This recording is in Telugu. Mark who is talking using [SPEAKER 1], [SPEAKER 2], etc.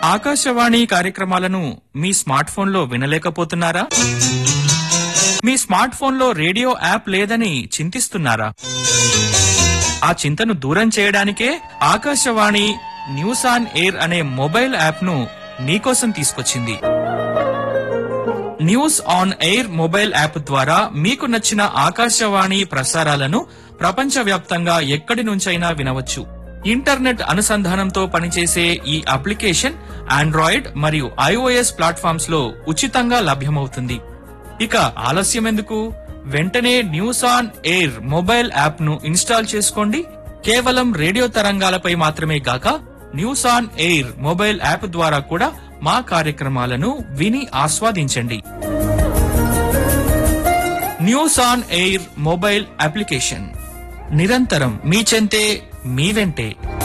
[SPEAKER 1] ఆకాశవాణి కార్యక్రమాలను మీ స్మార్ట్ ఫోన్లో వినలేకపోతున్నారా మీ స్మార్ట్ ఫోన్లో రేడియో యాప్ లేదని చింతిస్తున్నారా ఆ చింతను దూరం చేయడానికే ఆకాశవాణి న్యూస్ ఆన్ ఎయిర్ అనే మొబైల్ యాప్ ను మీకోసం తీసుకొచ్చింది news on air mobile app ద్వారా మీకు నచ్చిన ఆకాశవాణి ప్రసారాలను ప్రపంచవ్యాప్తంగా ఎక్కడి నుంచైనా వినవచ్చు ఇంటర్నెట్ అనుసంధానంతో పనిచేసే ఈ అప్లికేషన్ ఆండ్రాయిడ్ మరియు ఐఓఎస్ ప్లాట్ఫామ్స్ లో ఉచితంగా లభ్యమవుతుంది ఇక ఆలస్యం ఎందుకు వెంటనే news on air mobile app ను ఇన్స్టాల్ చేసుకోండి కేవలం రేడియో తరంగాలపై మాత్రమే గాక news on air mobile app ద్వారా కూడా మా కార్యక్రమాలను విని ఆస్వాదించండి news on air mobile application నిరంతరం మీ చెంతే మీ వెంటే